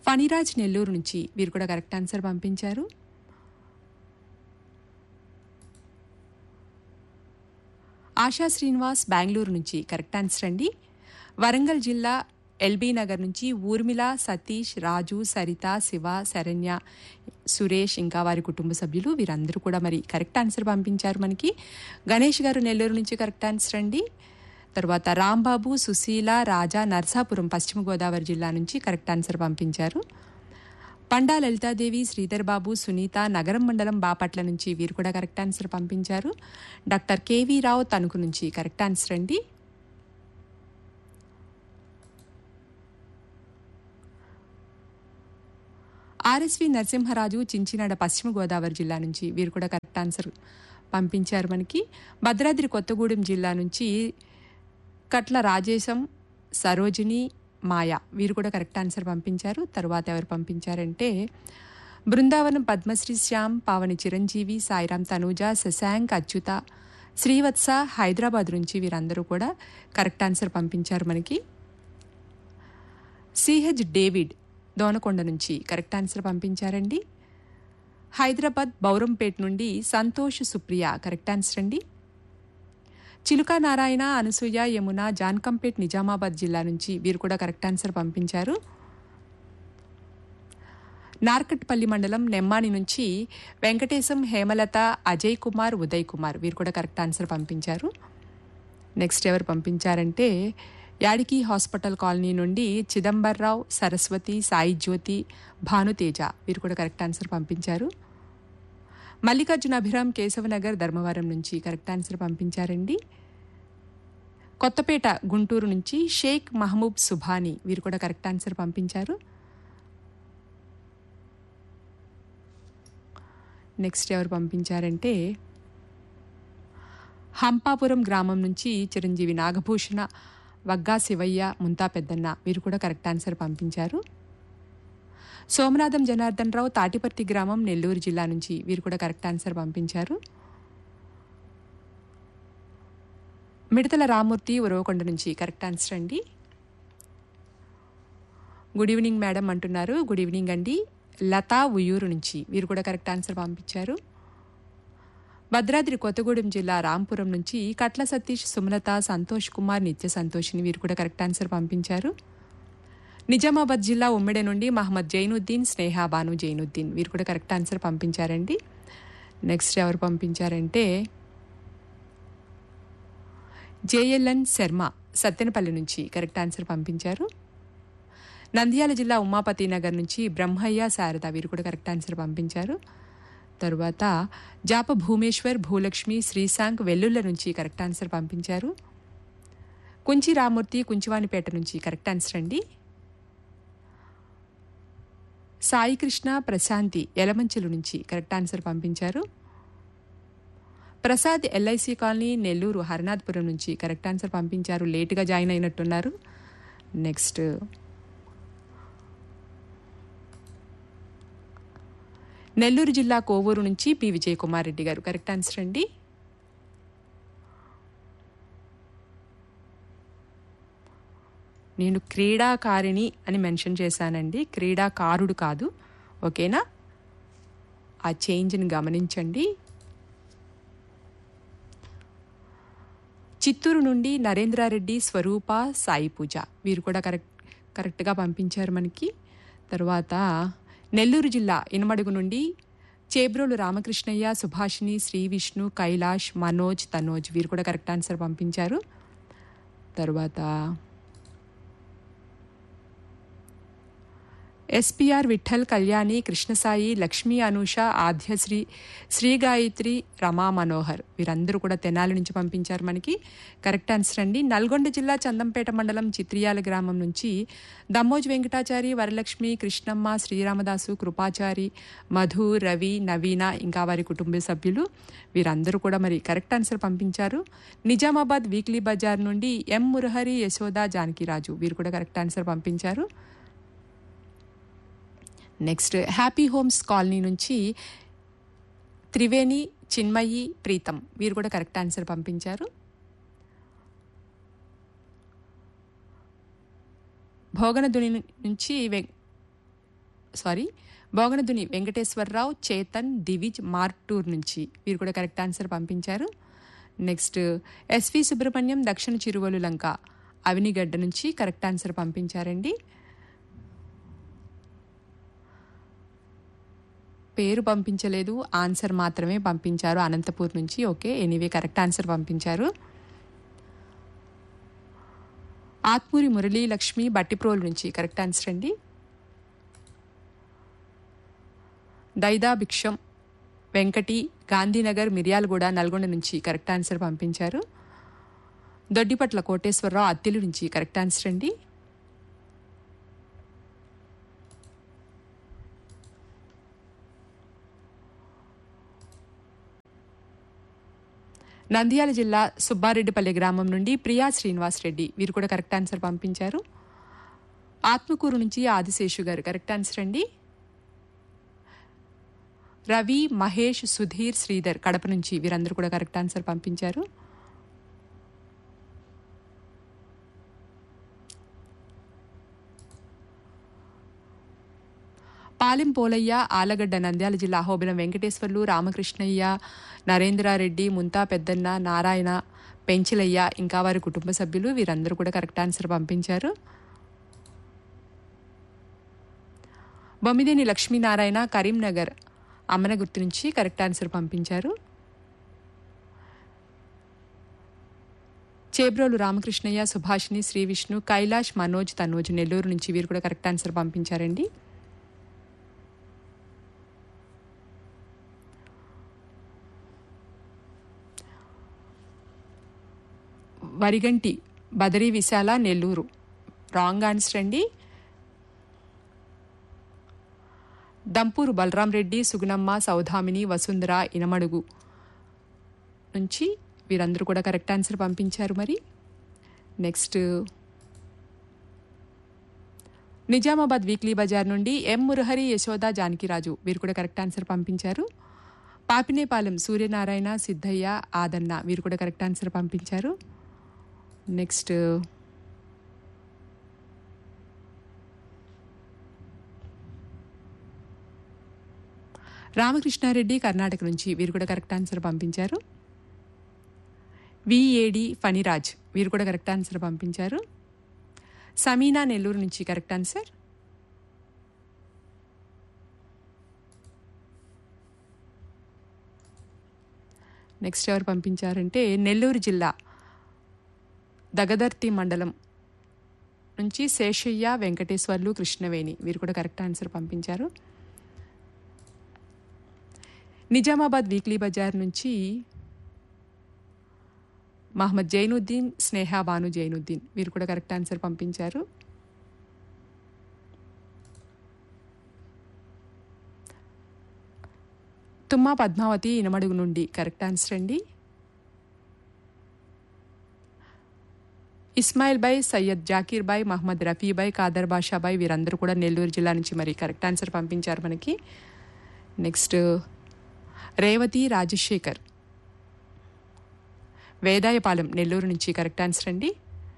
ఫణిరాజ్ నెల్లూరు నుంచి వీరు కూడా కరెక్ట్ ఆన్సర్ పంపించారు ఆశా శ్రీనివాస్ బెంగళూరు నుంచి కరెక్ట్ ఆన్సర్ అండి వరంగల్ జిల్లా ఎల్బీ నగర్ నుంచి ఊర్మిళ సతీష్ రాజు సరిత శివ శరణ్య సురేష్ ఇంకా వారి కుటుంబ సభ్యులు వీరందరూ కూడా మరి కరెక్ట్ ఆన్సర్ పంపించారు మనకి గణేష్ గారు నెల్లూరు నుంచి కరెక్ట్ ఆన్సర్ అండి తర్వాత రాంబాబు సుశీల రాజా నర్సాపురం పశ్చిమ గోదావరి జిల్లా నుంచి కరెక్ట్ ఆన్సర్ పంపించారు పండా లలితాదేవి శ్రీధర్ బాబు సునీత నగరం మండలం బాపట్ల నుంచి వీరు కూడా కరెక్ట్ ఆన్సర్ పంపించారు డాక్టర్ కేవీ రావు తణుకు నుంచి కరెక్ట్ ఆన్సర్ అండి ఆర్ఎస్వి నరసింహరాజు చించినాడ పశ్చిమ గోదావరి జిల్లా నుంచి వీరు కూడా కరెక్ట్ ఆన్సర్ పంపించారు మనకి భద్రాద్రి కొత్తగూడెం జిల్లా నుంచి కట్ల రాజేశం సరోజిని మాయ వీరు కూడా కరెక్ట్ ఆన్సర్ పంపించారు తర్వాత ఎవరు పంపించారంటే బృందావనం పద్మశ్రీ శ్యామ్ పావని చిరంజీవి సాయిరాం తనూజ శశాంక్ అచ్యుత శ్రీవత్స హైదరాబాద్ నుంచి వీరందరూ కూడా కరెక్ట్ ఆన్సర్ పంపించారు మనకి సిహెచ్ డేవిడ్ దోనకొండ నుంచి కరెక్ట్ ఆన్సర్ పంపించారండి హైదరాబాద్ బౌరంపేట్ నుండి సంతోష్ సుప్రియ కరెక్ట్ ఆన్సర్ అండి చిలుక నారాయణ అనసూయ యమున జాన్కంపేట్ నిజామాబాద్ జిల్లా నుంచి వీరు కూడా కరెక్ట్ ఆన్సర్ పంపించారు నార్కట్పల్లి మండలం నెమ్మాని నుంచి వెంకటేశం హేమలత అజయ్ కుమార్ ఉదయ్ కుమార్ వీరు కూడా కరెక్ట్ ఆన్సర్ పంపించారు నెక్స్ట్ ఎవరు పంపించారంటే యాడికి హాస్పిటల్ కాలనీ నుండి చిదంబర్రావు సరస్వతి సాయి జ్యోతి భానుతేజ వీరు కూడా కరెక్ట్ ఆన్సర్ పంపించారు మల్లికార్జున అభిరామ్ కేశవనగర్ ధర్మవరం నుంచి కరెక్ట్ ఆన్సర్ పంపించారండి కొత్తపేట గుంటూరు నుంచి షేక్ మహమూబ్ సుభాని వీరు కూడా కరెక్ట్ ఆన్సర్ పంపించారు నెక్స్ట్ ఎవరు పంపించారంటే హంపాపురం గ్రామం నుంచి చిరంజీవి నాగభూషణ వగ్గా శివయ్య ముంతా పెద్దన్న వీరు కూడా కరెక్ట్ ఆన్సర్ పంపించారు సోమనాథం జనార్దన్ రావు తాటిపర్తి గ్రామం నెల్లూరు జిల్లా నుంచి వీరు కూడా కరెక్ట్ ఆన్సర్ పంపించారు మిడతల రామూర్తి ఉరవకొండ నుంచి కరెక్ట్ ఆన్సర్ అండి గుడ్ ఈవినింగ్ మేడం అంటున్నారు గుడ్ ఈవినింగ్ అండి లతా ఉయ్యూరు నుంచి వీరు కూడా కరెక్ట్ ఆన్సర్ పంపించారు భద్రాద్రి కొత్తగూడెం జిల్లా రాంపురం నుంచి కట్ల సతీష్ సుమలత సంతోష్ కుమార్ నిత్య సంతోషిని వీరు కూడా కరెక్ట్ ఆన్సర్ పంపించారు నిజామాబాద్ జిల్లా ఉమ్మిడి నుండి మహమ్మద్ జైనుద్దీన్ స్నేహ బాను జైనుద్దీన్ వీరు కూడా కరెక్ట్ ఆన్సర్ పంపించారండి నెక్స్ట్ ఎవరు పంపించారంటే జేఎల్ఎన్ శర్మ సత్తెనపల్లి నుంచి కరెక్ట్ ఆన్సర్ పంపించారు నంద్యాల జిల్లా ఉమాపతి నగర్ నుంచి బ్రహ్మయ్య శారద వీరు కూడా కరెక్ట్ ఆన్సర్ పంపించారు తరువాత జాప భూమేశ్వర్ భూలక్ష్మి శ్రీశాంక్ వెల్లుల్ల నుంచి కరెక్ట్ ఆన్సర్ పంపించారు కుంచి రామూర్తి కుంచివానిపేట నుంచి కరెక్ట్ ఆన్సర్ అండి సాయి కృష్ణ ప్రశాంతి ఎలమంచులు నుంచి కరెక్ట్ ఆన్సర్ పంపించారు ప్రసాద్ ఎల్ఐసి కాలనీ నెల్లూరు హరినాథ్పురం నుంచి కరెక్ట్ ఆన్సర్ పంపించారు లేటుగా జాయిన్ అయినట్టున్నారు నెక్స్ట్ నెల్లూరు జిల్లా కోవూరు నుంచి పి విజయ్ కుమార్ రెడ్డి గారు కరెక్ట్ ఆన్సర్ అండి నేను క్రీడాకారిణి అని మెన్షన్ చేశానండి క్రీడాకారుడు కాదు ఓకేనా ఆ చేంజ్ని గమనించండి చిత్తూరు నుండి నరేంద్రారెడ్డి స్వరూప సాయి పూజ వీరు కూడా కరెక్ట్ కరెక్ట్గా పంపించారు మనకి తర్వాత నెల్లూరు జిల్లా ఇనమడుగు నుండి చేబ్రోలు రామకృష్ణయ్య సుభాషిణి శ్రీ విష్ణు కైలాష్ మనోజ్ తనోజ్ వీరు కూడా కరెక్ట్ ఆన్సర్ పంపించారు తర్వాత ఎస్పిఆర్ విఠల్ కళ్యాణి కృష్ణసాయి లక్ష్మీ అనూష ఆద్యశ్రీ శ్రీ గాయత్రి రమా మనోహర్ వీరందరూ కూడా తెనాలి నుంచి పంపించారు మనకి కరెక్ట్ ఆన్సర్ అండి నల్గొండ జిల్లా చందంపేట మండలం చిత్రియాల గ్రామం నుంచి దమ్మోజ్ వెంకటాచారి వరలక్ష్మి కృష్ణమ్మ శ్రీరామదాసు కృపాచారి మధు రవి నవీన ఇంకా వారి కుటుంబ సభ్యులు వీరందరూ కూడా మరి కరెక్ట్ ఆన్సర్ పంపించారు నిజామాబాద్ వీక్లీ బజార్ నుండి ఎం మురహరి యశోద జానకిరాజు వీరు కూడా కరెక్ట్ ఆన్సర్ పంపించారు నెక్స్ట్ హ్యాపీ హోమ్స్ కాలనీ నుంచి త్రివేణి చిన్మయి ప్రీతం వీరు కూడా కరెక్ట్ ఆన్సర్ పంపించారు భోగనదుని నుంచి వెం సారీ బోగనదుని వెంకటేశ్వరరావు చేతన్ దివిజ్ మార్టూర్ నుంచి వీరు కూడా కరెక్ట్ ఆన్సర్ పంపించారు నెక్స్ట్ ఎస్వి సుబ్రహ్మణ్యం దక్షిణ చిరువలు లంక అవినిగడ్డ నుంచి కరెక్ట్ ఆన్సర్ పంపించారండి పేరు పంపించలేదు ఆన్సర్ మాత్రమే పంపించారు అనంతపూర్ నుంచి ఓకే ఎనీవే కరెక్ట్ ఆన్సర్ పంపించారు ఆత్మూరి మురళీ లక్ష్మి బట్టిప్రోల్ నుంచి కరెక్ట్ ఆన్సర్ అండి దైదా భిక్షం వెంకటి గాంధీనగర్ మిర్యాలగూడ నల్గొండ నుంచి కరెక్ట్ ఆన్సర్ పంపించారు దొడ్డిపట్ల కోటేశ్వరరావు అత్తిలి నుంచి కరెక్ట్ ఆన్సర్ అండి నంద్యాల జిల్లా సుబ్బారెడ్డిపల్లి గ్రామం నుండి ప్రియా శ్రీనివాస్ రెడ్డి వీరు కూడా కరెక్ట్ ఆన్సర్ పంపించారు ఆత్మకూరు నుంచి ఆదిశేషు గారు కరెక్ట్ ఆన్సర్ అండి రవి మహేష్ సుధీర్ శ్రీధర్ కడప నుంచి వీరందరూ కూడా కరెక్ట్ ఆన్సర్ పంపించారు పాలెం పోలయ్య ఆలగడ్డ నంద్యాల జిల్లా హోబిలం వెంకటేశ్వర్లు రామకృష్ణయ్య నరేంద్రారెడ్డి ముంతా పెద్దన్న నారాయణ పెంచిలయ్య ఇంకా వారి కుటుంబ సభ్యులు వీరందరూ కూడా కరెక్ట్ ఆన్సర్ పంపించారు బొమ్మిదేని లక్ష్మీనారాయణ కరీంనగర్ అమ్మన గుర్తు నుంచి కరెక్ట్ ఆన్సర్ పంపించారు చేబ్రోలు రామకృష్ణయ్య సుభాషిణి శ్రీ విష్ణు కైలాష్ మనోజ్ తనోజ్ నెల్లూరు నుంచి వీరు కూడా కరెక్ట్ ఆన్సర్ పంపించారండి వరిగంటి బదరీ విశాల నెల్లూరు రాంగ్ ఆన్సర్ అండి దంపూరు బలరాం రెడ్డి సుగుణమ్మ సౌధామిని వసుంధర ఇనమడుగు నుంచి వీరందరూ కూడా కరెక్ట్ ఆన్సర్ పంపించారు మరి నెక్స్ట్ నిజామాబాద్ వీక్లీ బజార్ నుండి ఎం మురహరి యశోద జానకిరాజు వీరు కూడా కరెక్ట్ ఆన్సర్ పంపించారు పాపినేపాలెం సూర్యనారాయణ సిద్ధయ్య ఆదన్న వీరు కూడా కరెక్ట్ ఆన్సర్ పంపించారు నెక్స్ట్ రామకృష్ణారెడ్డి కర్ణాటక నుంచి వీరు కూడా కరెక్ట్ ఆన్సర్ పంపించారు విఏడి ఫణిరాజ్ వీరు కూడా కరెక్ట్ ఆన్సర్ పంపించారు సమీనా నెల్లూరు నుంచి కరెక్ట్ ఆన్సర్ నెక్స్ట్ ఎవరు పంపించారంటే నెల్లూరు జిల్లా దగదర్తి మండలం నుంచి శేషయ్య వెంకటేశ్వర్లు కృష్ణవేణి వీరు కూడా కరెక్ట్ ఆన్సర్ పంపించారు నిజామాబాద్ వీక్లీ బజార్ నుంచి మహమ్మద్ జైనుద్దీన్ స్నేహ బాను జైనుద్దీన్ వీరు కూడా కరెక్ట్ ఆన్సర్ పంపించారు తుమ్మా పద్మావతి ఇనమడుగు నుండి కరెక్ట్ ఆన్సర్ అండి ఇస్మాయిల్ బాయ్ సయ్యద్ జాకీర్ బాయ్ మహమ్మద్ రఫీ బాయ్ కాదర్ బాషా బాయ్ వీరందరూ కూడా నెల్లూరు జిల్లా నుంచి మరి కరెక్ట్ ఆన్సర్ పంపించారు మనకి నెక్స్ట్ రేవతి రాజశేఖర్ వేదాయపాలెం నెల్లూరు నుంచి కరెక్ట్ ఆన్సర్ అండి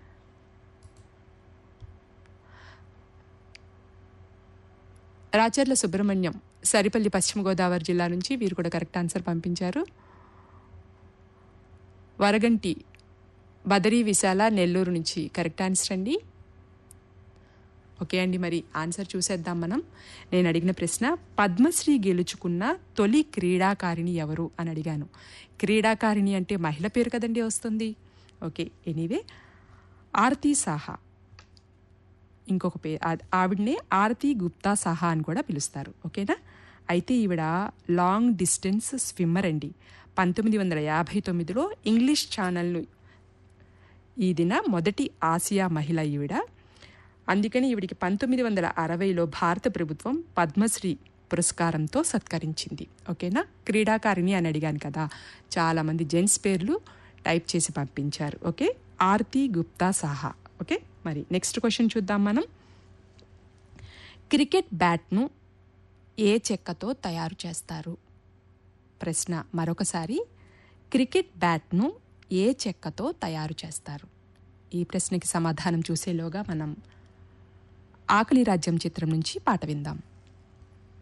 రాచర్ల సుబ్రహ్మణ్యం సరిపల్లి పశ్చిమ గోదావరి జిల్లా నుంచి వీరు కూడా కరెక్ట్ ఆన్సర్ పంపించారు వరగంటి బదరీ విశాల నెల్లూరు నుంచి కరెక్ట్ ఆన్సర్ అండి ఓకే అండి మరి ఆన్సర్ చూసేద్దాం మనం నేను అడిగిన ప్రశ్న పద్మశ్రీ గెలుచుకున్న తొలి క్రీడాకారిణి ఎవరు అని అడిగాను క్రీడాకారిణి అంటే మహిళ పేరు కదండి వస్తుంది ఓకే ఎనీవే ఆరతి సాహా ఇంకొక పేరు ఆ- ఆవిడనే ఆరతి గుప్తా సాహా అని కూడా పిలుస్తారు ఓకేనా అయితే ఈవిడ లాంగ్ డిస్టెన్స్ స్విమ్మర్ అండి పంతొమ్మిది వందల యాభై తొమ్మిదిలో ఇంగ్లీష్ ఛానల్ను ఈ దిన మొదటి ఆసియా మహిళ ఈవిడ అందుకని ఈవిడికి పంతొమ్మిది వందల అరవైలో భారత ప్రభుత్వం పద్మశ్రీ పురస్కారంతో సత్కరించింది ఓకేనా క్రీడాకారిణి అని అడిగాను కదా చాలామంది జెంట్స్ పేర్లు టైప్ చేసి పంపించారు ఓకే ఆర్తి గుప్తా సాహా ఓకే మరి నెక్స్ట్ క్వశ్చన్ చూద్దాం మనం క్రికెట్ బ్యాట్ను ఏ చెక్కతో తయారు చేస్తారు ప్రశ్న మరొకసారి క్రికెట్ బ్యాట్ను ఏ చెక్కతో తయారు చేస్తారు ఈ ప్రశ్నకి సమాధానం చూసేలోగా మనం ఆకలి రాజ్యం చిత్రం నుంచి పాట విందాం